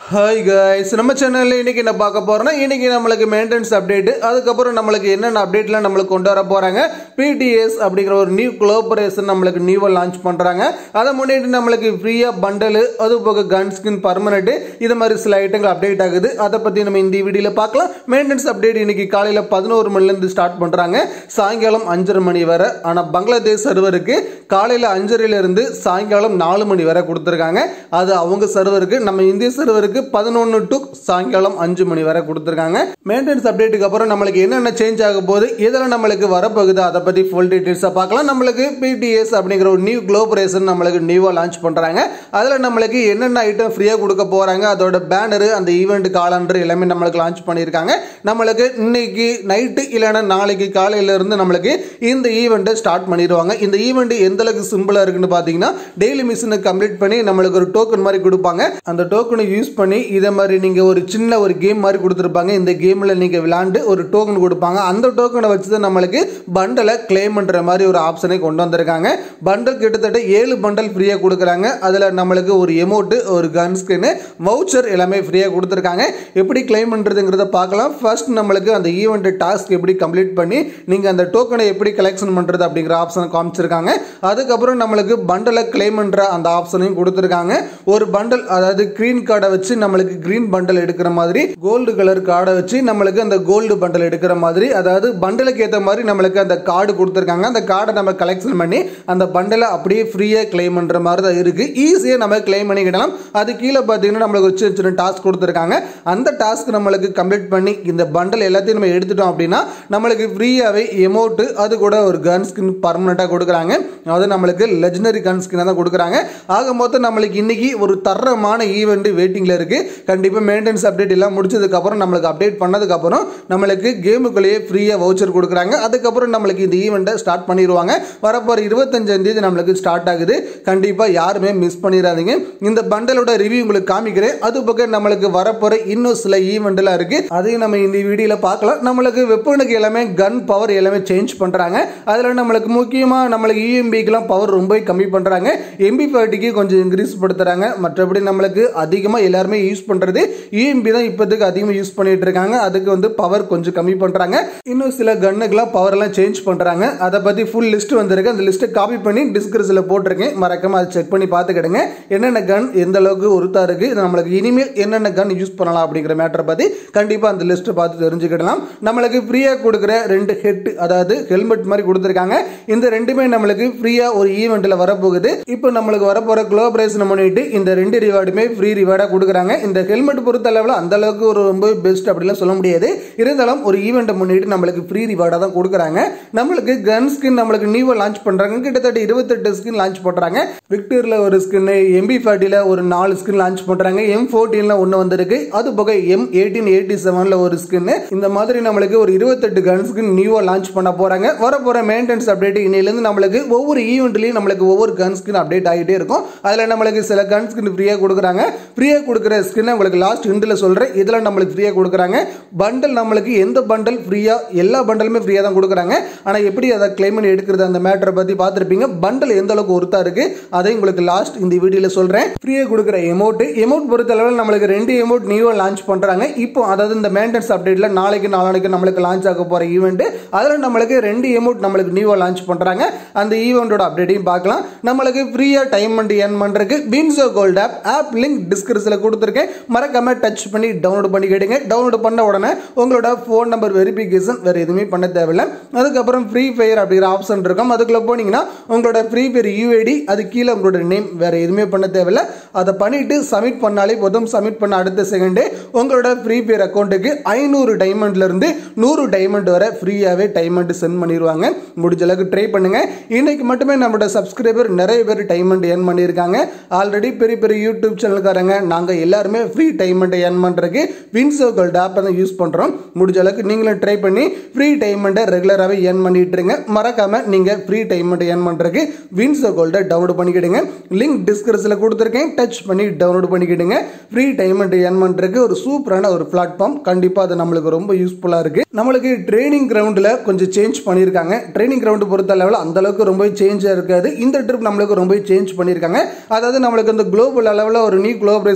hi guys நம்ம சேனல்ல இன்னைக்கு என்ன பார்க்க போறோம்னா இன்னைக்கு நம்மளுக்கு மெயின்டெனன்ஸ் அப்டேட் அதுக்கப்புறம் நம்மளுக்கு என்னென்ன அப்டேட்லாம் நம்மளுக்கு கொண்டு வர போறாங்க பிடிஎஸ் அப்படிங்கிற ஒரு நியூ கோலபரேஷன் நம்மளுக்கு நியூவா லான்ச் பண்றாங்க அதை முன்னிட்டு நம்மளுக்கு ஃப்ரீயா பண்டல் அது போக கன் ஸ்கின் பர்மனெண்ட் இது மாதிரி சில ஐட்டங்கள் அப்டேட் ஆகுது அதை பத்தி நம்ம இந்த வீடியோல பார்க்கலாம் மெயின்டெனன்ஸ் அப்டேட் இன்னைக்கு காலையில பதினோரு மணில இருந்து ஸ்டார்ட் பண்றாங்க சாயங்காலம் அஞ்சரை மணி வரை ஆனா பங்களாதேஷ் சர்வருக்கு காலையில அஞ்சரையில இருந்து சாயங்காலம் நாலு மணி வரை கொடுத்துருக்காங்க அது அவங்க சர்வருக்கு நம்ம இந்திய சர்வருக்கு பதினொன்று டு சாயங்காலம் அஞ்சு மணி வரை கொடுத்துருக்காங்க மெயின்டெனன்ஸ் அப்டேட்டுக்கு அப்புறம் நம்மளுக்கு என்னென்ன சேஞ்ச் ஆக போகுது இதெல்லாம் நம்மளுக்கு வரப்போகுது அதை பற்றி ஃபுல் டீட்டெயில்ஸாக பார்க்கலாம் நம்மளுக்கு பிடிஎஸ் அப்படிங்கிற ஒரு நியூ குளோபரேஷன் நம்மளுக்கு நியூவாக லான்ச் பண்ணுறாங்க அதில் நம்மளுக்கு என்னென்ன ஐட்டம் ஃப்ரீயாக கொடுக்க போகிறாங்க அதோட பேனரு அந்த ஈவெண்ட் காலண்டர் எல்லாமே நம்மளுக்கு லான்ச் பண்ணியிருக்காங்க நம்மளுக்கு இன்னைக்கு நைட்டு இல்லைன்னா நாளைக்கு காலையில இருந்து நம்மளுக்கு இந்த ஈவெண்ட்டை ஸ்டார்ட் பண்ணிடுவாங்க இந்த ஈவெண்ட் எந்த அளவுக்கு சிம்பிளாக இருக்குன்னு பார்த்தீங்கன்னா டெய்லி மிஷினை கம்ப்ளீட் பண்ணி நம்மளுக்கு ஒரு டோக்கன் மாதிரி கொடுப்பாங்க அந்த டோக்கனை யூஸ் பண்ணி இதே மாதிரி நீங்கள் ஒரு சின்ன ஒரு கேம் மாதிரி கொடுத்துருப்பாங்க இந்த கேமில் நீங்கள் விளாண்டு ஒரு டோக்கன் கொடுப்பாங்க அந்த டோக்கனை வச்சு தான் நம்மளுக்கு பண்டலை கிளைம் பண்ணுற மாதிரி ஒரு ஆப்ஷனை கொண்டு வந்திருக்காங்க பண்டல் கிட்டத்தட்ட ஏழு பண்டல் ஃப்ரீயாக கொடுக்குறாங்க அதில் நம்மளுக்கு ஒரு எமௌண்ட்டு ஒரு கன் ஸ்கின்னு வவுச்சர் எல்லாமே ஃப்ரீயாக கொடுத்துருக்காங்க எப்படி கிளைம் பண்ணுறதுங்கிறத பார்க்கலாம் ஃபர்ஸ்ட் நம்மளுக்கு அந்த ஈவெண்ட் டாஸ்க் எப்படி கம்ப்ளீட் பண்ணி நீங்கள் அந்த டோக்கனை எப்படி கலெக்ஷன் பண்ணுறது அப்படிங்கிற ஆப்ஷனை காமிச்சிருக்காங்க அதுக்கப்புறம் நம்மளுக்கு பண்டலை கிளைம் பண்ணுற அந்த ஆப்ஷனையும் கொடுத்துருக்காங்க ஒரு பண்டல் அதாவது க்ரீன் கார்டை வச்சு நம்மளுக்கு க்ரீன் பண்டல் எடுக்கிற மாதிரி கோல்டு கலர் கார்டை வச்சு நம்மளுக்கு அந்த கோல்டு பண்டல் எடுக்கிற மாதிரி அதாவது பண்டலுக்கு ஏற்ற மாதிரி நம்மளுக்கு அந்த கார்டு கொடுத்துருக்காங்க அந்த கார்டை நம்ம கலெக்ஷன் பண்ணி அந்த பண்டலை அப்படியே ஃப்ரீயாக கிளைம் பண்ணுற மாதிரி தான் இருக்குது ஈஸியாக நம்ம கிளைம் பண்ணிக்கிடலாம் அது கீழே பார்த்தீங்கன்னா நம்மளுக்கு ஒரு சின்ன சின்ன டாஸ்க் கொடுத்துருக்காங்க அந்த டாஸ்க் நம்மளுக்கு கம்ப்ளீட் பண்ணி இந்த பண்டல் எல்லாத்தையும் நம்ம எடுத்துட்டோம் அப்படின்னா நம்மளுக்கு ஃப்ரீயாகவே எமௌண்ட்டு அது கூட ஒரு கன் ஸ்கின் பர்மனெண்ட்டாக கொடுக்குறாங்க அது நம்மளுக்கு லெஜனரி கன் ஸ்கின்னாக தான் கொடுக்குறாங்க ஆக மொத்தம் நம்மளுக்கு இன்னைக்கு ஒரு தரமான ஈவெண்ட் வெயிட்டிங்கில் இருக்குது கண்டிப்பாக மெயின்டெனன்ஸ் அப்டேட் எல்லாம் முடிச்சதுக்கப்புறம் நம்மளுக்கு அப்டேட் பண்ணதுக்கப்புறம் நம்மளுக்கு கேமுக்குள்ளேயே ஃப்ரீயாக வவுச்சர் கொடுக்குறாங்க அதுக்கப்புறம் நம்மளுக்கு இந்த ஈவெண்ட்டை ஸ்டார்ட் பண்ணிடுவாங்க வரப்போகிற இருபத்தஞ்சாம் தேதி நம்மளுக்கு ஸ்டார்ட் ஆகுது கண்டிப்பாக யாருமே மிஸ் பண்ணிடாதீங்க இந்த பண்டலோட ரிவ்யூ உங்களுக்கு காமிக்கிறேன் அது பக்கம் நம்மளுக்கு வரப்போகிற இன்னும் சில ஈவெண்ட்லாம் இருக்குது அதையும் நம்ம இந்த வீடியோவில் பார்க்கலாம் நம்மளுக்கு வெப்பனுக்கு எல்லாமே கன் பவர் எல்லாமே சேஞ்ச் பண்ணுறாங்க அதில் நம்மளுக்கு முக்கியமாக நம்மளுக்கு இஎம்பிக்கெலாம் பவர் ரொம்ப கம்மி பண்ணுறாங்க எம்பி ஃபார்ட்டிக்கு கொஞ்சம் இன்க்ரீஸ் படுத்துறாங்க மற்றபடி நம்மளுக்கு அதிகமாக எல்லாருமே யூஸ் பண்ணுறது இஎம்பி தான் இப்போதைக்கு அதிகமாக யூஸ் பண்ணிட்டு இருக்காங்க அதுக்கு வந்து பவர் கொஞ்சம் கம்மி பண்ணுறாங்க இன்னும் சில கன்னுக்கெல்லாம் பவர் எல்லாம் சேஞ்ச் பண்ணுறாங்க அதை பற்றி ஃபுல் லிஸ்ட் வந்திருக்கு அந்த லிஸ்ட்டை காப்பி பண்ணி டிஸ்கிரிப்ஷனில் போட்டிருக்கேன் மறக்காம அதை செக் பண்ணி பார்த்துக்கிடுங்க என்னென்ன கன் எந்த அளவுக்கு ஒருத்தா இருக்கு இது நம்மளுக்கு இனிமேல் என்னென்ன கன் யூஸ் பண்ணலாம் அப்படிங்கிற மேட்டரை பற்றி கண்டிப்பாக அந்த லிஸ்ட்டை பார்த்து தெரிஞ்சுக்கிடலாம் நம்மளுக்கு ஃப்ரீயாக கொடுக்குற ரெண்டு ஹெட் அதாவது ஹெல்மெட் மாதிரி கொடுத்துருக்காங்க இந்த ரெண்டுமே நம்மளுக்கு ஃப்ரீயாக ஒரு ஈவெண்ட்டில் வரப்போகுது இப்போ நம்மளுக்கு வரப்போகிற குளோபரேஷன் பண்ணிட்டு இந்த ரெண்டு ரிவார்டுமே ஃப்ரீ ரிவார்டாக கொடுக்குறாங்க இந்த ஹெல்மெட் பொறுத்த அளவில் அந்த அளவுக்கு ஒரு ரொம்ப பெஸ்ட் அப்படிலாம் சொல்ல முடியாது இருந்தாலும் ஒரு ஈவெண்ட்டை முன்னிட்டு நம்மளுக்கு ஃப்ரீ ரிவார்டாக தான் கொடுக்குறாங்க நம்மளுக்கு கன் ஸ்கின் நம்மளுக்கு நியூவாக லான்ச் பண்ணுறாங்க கிட்டத்தட்ட இருபத்தெட்டு ஸ்கின் லான்ச் பண்ணுறாங்க விக்டரில் ஒரு ஸ்கின் எம்பி ஃபார்ட்டியில் ஒரு நாலு ஸ்கின் லான்ச் பண்ணுறாங்க எம் ஃபோர்டீனில் ஒன்று வந்திருக்கு அது போக எம் எயிட்டீன் எயிட்டி செவனில் ஒரு ஸ்கின் இந்த மாதிரி நம்மளுக்கு ஒரு இருபத்தெட்டு கன் ஸ்கின் நியூவாக லான்ச் பண்ண போகிறாங்க வரப்போகிற மெயின்டெனன்ஸ் அப்டேட் இன்னிலேருந்து நம்மளுக்கு ஒவ்வொரு ஈவெண்ட்லையும் நம்மளுக்கு ஒவ்வொரு கன் ஸ்கின் அப்டேட் ஆகிட்டே இருக்கும் அதில் நம்மளுக்கு சில கன் ஸ்கின் ஃப்ரீயாக கொடுக்குறாங்க ஃப்ரீயாக கொடுக்குற ஸ்கின் உங்களுக்கு லாஸ்ட் இண்டில் சொல்கிறேன் இதெல்லாம் நம்மளுக்கு ஃப்ரீயாக கொடுக்குறாங்க பண்டல் நம்மளுக்கு எந்த பண்டல் ஃப்ரீயாக எல்லா பண்டலுமே ஃப்ரீயாக தான் கொடுக்குறாங்க ஆனால் எப்படி அதை கிளைம் பண்ணி எடுக்கிறது அந்த மேட்டரை பற்றி பார்த்துருப்பீங்க பண்டல் எந்த அளவுக்கு ஒருத்தா இருக்குது அதை உங்களுக்கு லாஸ்ட் இந்த வீடியோவில் சொல்கிறேன் ஃப்ரீயாக கொடுக்குற எமௌண்ட் எமௌண்ட் பொறுத்த அளவில் நம்மளுக்கு ரெண்டு எமௌண்ட் நியூவாக லான்ச் பண்ணுறாங்க இப்போ அதாவது இந்த மெயின்டெனன்ஸ் அப்டேட்டில் நாளைக்கு நாளானைக்கு நம்மளுக்கு லான்ச் ஆக போகிற ஈவெண்ட் அதில் நம்மளுக்கு ரெண்டு எமௌண்ட் நம்மளுக்கு நியூவாக லான்ச் பண்ணுறாங்க அந்த ஈவெண்ட்டோட அப்டேட்டையும் பார்க்கலாம் நம்மளுக்கு ஃப்ரீயாக டைம் அண்ட் ஏர்ன் பண்ணுறதுக்கு WinZO gold app app link டிஸ்கிரிப்ஷனில் கொடுத்துருக்கேன் மறக்காம டச் பண்ணி டவுன்லோட் பண்ணி கேட்டுங்க டவுன்லோட் பண்ண உடனே உங்களோட ஃபோன் நம்பர் வெரிஃபிகேஷன் வேறு எதுவுமே பண்ண தேவையில்லை அதுக்கப்புறம் ஃப்ரீ ஃபயர் அப்படிங்கிற ஆப்ஷன் இருக்கும் அதுக்குள்ளே போனீங்கன்னா உங்களோட ஃப்ரீ ஃபயர் யூஐடி அது கீழே உங்களோட நேம் வேறு எதுவுமே பண்ண தேவையில்லை அதை பண்ணிட்டு சப்மிட் பண்ணாலே போதும் சப்மிட் பண்ண அடுத்த செகண்டே உங்களோட ஃப்ரீ ஃபயர் அக்கௌண்ட்டுக்கு ஐநூறு டைமண்ட்லேருந்து நூறு டைமண்ட் வரை ஃப்ரீயாகவே டைமண்ட் சென்ட் பண்ணிடுவாங்க முடிஞ்ச அளவுக்கு ட்ரை பண்ணுங்க இன்னைக்கு மட்டுமே நம்மளோட சப்ஸ்கிரைபர் நிறைய பேர் டைமண்ட் ஏர்ன் பண்ணியிருக்காங்க ஆல்ரெடி பெரிய பெரிய யூடியூப் சேனல்காரங்க நாங்கள் எல்லாருமே ஃப்ரீ டைமண்ட்டை ஏர்ன் பண்ணுறதுக்கு வின்சோ கோல்ட் ஆப்பை தான் யூஸ் பண்ணுறோம் முடிஞ்ச அளவுக்கு நீங்களும் ட்ரை பண்ணி ஃப்ரீ டைமண்ட்டை ரெகுலராகவே ஏர்ன் பண்ணிட்டு இருங்க மறக்காம நீங்கள் ஃப்ரீ டைமண்ட்டை ஏர்ன் பண்ணுறதுக்கு வின்சோ கோல்டை டவுன்லோட் பண்ணிக்கிடுங்க லிங்க் டிஸ்கிரிப்ஷனில் கொடுத்துருக்கேன் டச் பண்ணி டவுன்லோட் பண்ணிக்கிடுங்க ஃப்ரீ டைமண்ட் ஏர்ன் பண்ணுறதுக்கு ஒரு சூப்பரான ஒரு பிளாட்ஃபார்ம் கண்டிப்பாக அது நம்மளுக்கு ரொம்ப யூஸ்ஃபுல்லாக இருக்குது நம்மளுக்கு ட்ரைனிங் கிரவுண்டில் கொஞ்சம் சேஞ்ச் பண்ணியிருக்காங்க ட்ரைனிங் கிரவுண்டு பொறுத்த அளவில் அந்த அளவுக்கு ரொம்ப சேஞ்சாக இருக்காது இந்த ட்ரிப் நம்மளுக்கு ரொம்ப சேஞ்ச் பண்ணியிருக்காங்க அதாவது நம்மளுக்கு இந்த குளோபல் அளவில் ஒரு நியூ குளோபரேஷன் இருக்குல்ல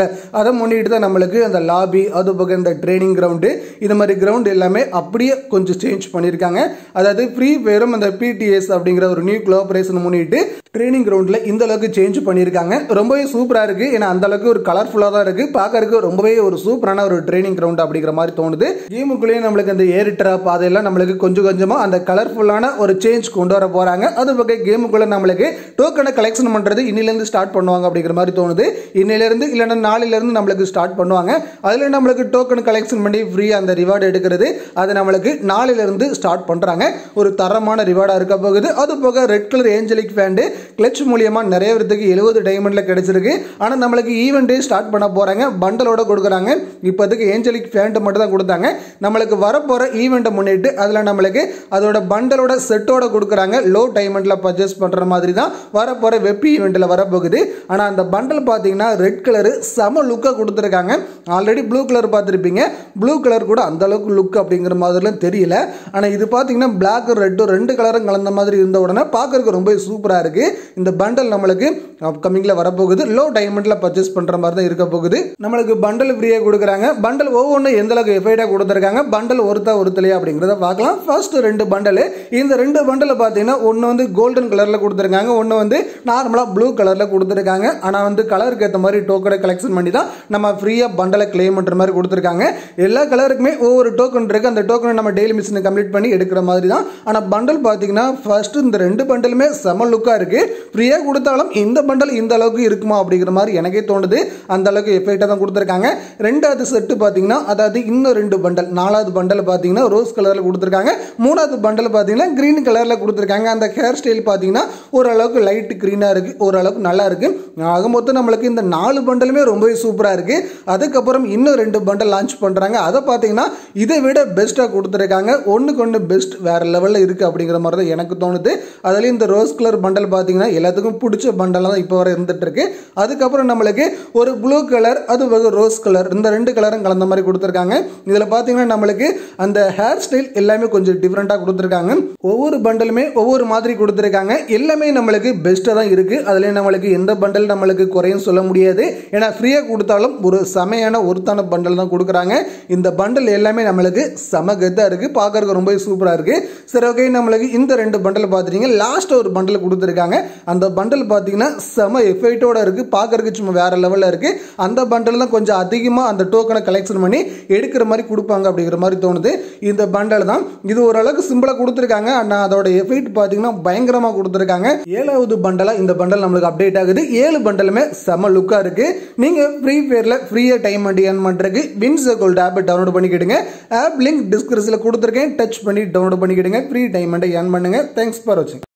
இருக்குல்ல அதை முன்னிட்டு தான் நம்மளுக்கு அந்த லாபி அது போக இந்த ட்ரைனிங் கிரவுண்டு இது மாதிரி கிரவுண்ட் எல்லாமே அப்படியே கொஞ்சம் சேஞ்ச் பண்ணியிருக்காங்க அதாவது ஃப்ரீ ஃபயரும் அந்த பிடிஎஸ் அப்படிங்கிற ஒரு நியூ கோஆபரேஷன் முன்னிட்டு ட்ரைனிங் கிரவுண்டில் இந்த அளவுக்கு சேஞ்ச் பண்ணியிருக்காங்க ரொம்பவே சூப்பராக இருக்குது ஏன்னா அந்த அளவுக்கு ஒரு கலர்ஃபுல்லாக தான் இருக்குது பார்க்கறதுக்கு ரொம்பவே ஒரு சூப்பரான ஒரு ட்ரைனிங் கிரவுண்ட் அப்படிங்கிற மாதிரி தோணுது கேமுக்குள்ளேயே நம்மளுக்கு அந்த ஏர் ட்ராப் அதெல்லாம் நம்மளுக்கு கொஞ்சம் கொஞ்சமாக அந்த கலர்ஃபுல்லான ஒரு சேஞ்ச் கொண்டு வர போகிறாங்க அது பக்கம் கேமுக்குள்ளே நம்மளுக்கு டோக்கனை கலெக்ஷன் பண்ணுறது இன்னிலேருந்து ஸ்டார்ட் பண்ணுவாங்க அப்படிங்கிற மாதிரி தோணுது இன்னிலேருந்து இல்லைன்னா நாளிலேருந்து நம்மளுக்கு ஸ்டார்ட் பண்ணுவாங்க அதில் நம்மளுக்கு டோக்கன் கலெக்ஷன் பண்ணி ஃப்ரீயாக அந்த ரிவார்டு எடுக்கிறது அது நம்மளுக்கு நாளிலிருந்து ஸ்டார்ட் பண்ணுறாங்க ஒரு தரமான ரிவார்டாக இருக்க போகுது அது போக ரெட் கலர் ஏஞ்சலிக் ஃபேண்டு கிளச் மூலியமாக நிறைய பேருக்கு எழுபது டைமண்டில் கிடைச்சிருக்கு ஆனால் நம்மளுக்கு ஈவெண்ட்டே ஸ்டார்ட் பண்ண போகிறாங்க பண்டலோட கொடுக்குறாங்க இப்போதைக்கு ஏஞ்சலிக் ஃபேண்ட்டு மட்டும் தான் கொடுத்தாங்க நம்மளுக்கு வரப்போகிற ஈவெண்ட்டை முன்னிட்டு அதில் நம்மளுக்கு அதோட பண்டலோட செட்டோட கொடுக்குறாங்க லோ டைமண்டில் பர்ச்சேஸ் பண்ணுற மாதிரி தான் வரப்போகிற வெப் ஈவெண்ட்டில் வரப்போகுது ஆனால் அந்த பண்டல் பார்த்தீங்கன்னா ரெட் கலரு செம லுக்காக கொடுத்துருக்காங்க ஆல்ரெடி ப்ளூ கலர் பார்த்துருப்பீங்க ப்ளூ கலர் கூட அந்த அளவுக்கு லுக் அப்படிங்கிற மாதிரிலாம் தெரியல ஆனால் இது பார்த்தீங்கன்னா பிளாக் ரெட்டும் ரெண்டு கலரும் கலந்த மாதிரி இருந்த உடனே பார்க்கறதுக்கு ரொம்ப சூப்பராக இருக்குது இந்த பண்டல் நம்மளுக்கு அப்கமிங்கில் வரப்போகுது லோ டைமண்டில் பர்ச்சேஸ் பண்ணுற மாதிரி தான் இருக்க போகுது நம்மளுக்கு பண்டல் ஃப்ரீயாக கொடுக்குறாங்க பண்டல் ஒவ்வொன்றும் எந்த அளவுக்கு எஃபைடாக கொடுத்துருக்காங்க பண்டல் ஒருத்தா ஒருத்தலையா அப்படிங்கிறத பார்க்கலாம் ஃபர்ஸ்ட் ரெண்டு பண்டல் இந்த ரெண்டு பண்டல் பார்த்தீங்கன்னா ஒன்று வந்து கோல்டன் கலரில் கொடுத்துருக்காங்க ஒன்று வந்து நார்மலாக ப்ளூ கலரில் கொடுத்துருக்காங்க ஆனால் வந்து கலருக்கு ஏற்ற மாதிரி டோக்கனை கலெக்ஷன் பண்ணி தான் நம்ம ஃப்ரீயாக பண்டலை கிளைம் பண்ணுற மாதிரி கொடுத்துருக்காங்க எல்லா கலருக்குமே ஒவ்வொரு டோக்கன் இருக்குது அந்த டோக்கனை நம்ம டெய்லி மிஷினை கம்ப்ளீட் பண்ணி எடுக்கிற மாதிரி தான் ஆனால் பண்டல் பார்த்தீங்கன்னா ஃபர்ஸ்ட் இந்த ரெண்டு பண்டலுமே செம லுக்காக இருக்குது ஃப்ரீயாக கொடுத்தாலும் இந்த பண்டல் இந்த அளவுக்கு இருக்குமா அப்படிங்கிற மாதிரி எனக்கே தோணுது அந்த அளவுக்கு எஃபெக்டாக தான் கொடுத்துருக்காங்க ரெண்டாவது செட்டு பார்த்தீங்கன்னா அதாவது இன்னும் ரெண்டு பண்டல் நாலாவது பண்டல் பார்த்தீங்கன்னா ரோஸ் கலரில் கொடுத்துருக்காங்க மூணாவது பண்டல் பார்த்தீங்கன்னா க்ரீன் கலரில் கொடுத்துருக்காங்க அந்த ஹேர் ஸ்டைல் பார்த்தீங்கன்னா ஓரளவுக்கு லைட் க்ரீனாக இருக்குது ஓரளவுக்கு நல்லா இருக்குது ஆக மொத்தம் நம்மளுக்கு இந்த நாலு பண்டலுமே ரொம்பவே சூப்பராக இருக்குது அதுக்கப்புறம் இன்னும் ரெண்டு பண்டல் லான்ச் பண்ணுறாங்க அதை பார்த்தீங்கன்னா இதை விட பெஸ்ட்டாக கொடுத்துருக்காங்க ஒன்றுக்கு ஒன்று பெஸ்ட் வேறு லெவலில் இருக்குது அப்படிங்கிற மாதிரி தான் எனக்கு தோணுது அதுலேயும் இந்த ரோஸ் கலர் பண்டல் பார்த்தீங்கன்னா எல்லாத்துக்கும் பிடிச்ச பண்டலாக தான் இப்போ வரை இருந்துட்டு இருக்கு அதுக்கப்புறம் நம்மளுக்கு ஒரு ப்ளூ கலர் அது ஒரு ரோஸ் கலர் இந்த ரெண்டு கலரும் கலந்த மாதிரி கொடுத்துருக்காங்க இதில் பார்த்தீங்கன்னா நம்மளுக்கு அந்த ஹேர் ஸ்டைல் எல்லாமே கொஞ்சம் டிஃப்ரெண்ட்டாக கொடுத்துருக்காங்க ஒவ்வொரு பண்டலுமே ஒவ்வொரு மாதிரி கொடுத்துருக்காங்க எல்லாமே நம்மளுக்கு பெஸ்ட்டாக தான் இருக்குது அதுலேயும் நம்மளுக்கு எந்த பண்டல் நம்மளுக்கு குறையும் சொல்ல முடியாது ஏன்னா ஃப்ரீயாக கொடுத்தாலும் ஒரு செமையான ஒருத்தான பண்டல் தான் கொடுக்குறாங்க இந்த பண்டல் எல்லாமே நம்மளுக்கு செம கெத்தாக இருக்குது பார்க்கறதுக்கு ரொம்ப சூப்பராக இருக்குது சரி ஓகே நம்மளுக்கு இந்த ரெண்டு பண்டல் பார்த்துட்டீங்க லாஸ்ட் ஒரு பண்டல் கொடுத்துருக்காங்க அந்த பண்டல் பார்த்தீங்கன்னா செம எஃபெக்டோட இருக்குது பார்க்கறதுக்கு சும்மா வேற லெவலில் இருக்குது அந்த பண்டல் தான் கொஞ்சம் அதிகமாக அந்த டோக்கனை கலெக்ஷன் பண்ணி எடுக்கிற மாதிரி கொடுப்பாங்க அப்படிங்கிற மாதிரி தோணுது இந்த பண்டல் தான் இது ஓரளவுக்கு சிம்பிளாக கொடுத்துருக்காங்க ஆனால் அதோட எஃபெக்ட் பார்த்தீங்கன்னா பயங்கரமாக கொடுத்துருக்காங்க ஏழாவது பண்டலாக இந்த பண்டல் நம்மளுக்கு அப்டேட் ஆகுது ஏழு பண்டலுமே செம லுக்காக இருக்குது நீங்கள் ஃப்ரீ ஃபயரில் ஃப்ரீயாக டைம் வண்டி ஏர்ன் பண்ணுறதுக்கு வின்ஸ் கோல்டு ஆப்பை டவுன்லோட் பண்ணிக்கிடுங்க ஆப் லிங்க் டிஸ்கிரிப்ஷனில் கொடுத்துருக்கேன் டச் பண்ணி டவுன்லோட் பண்ணிக்கிடுங்க ஃப்ரீ டைம் வண்டி ஏர்ன் பண்ணுங்க தேங்க்ஸ் ஃபார் வாட்சிங்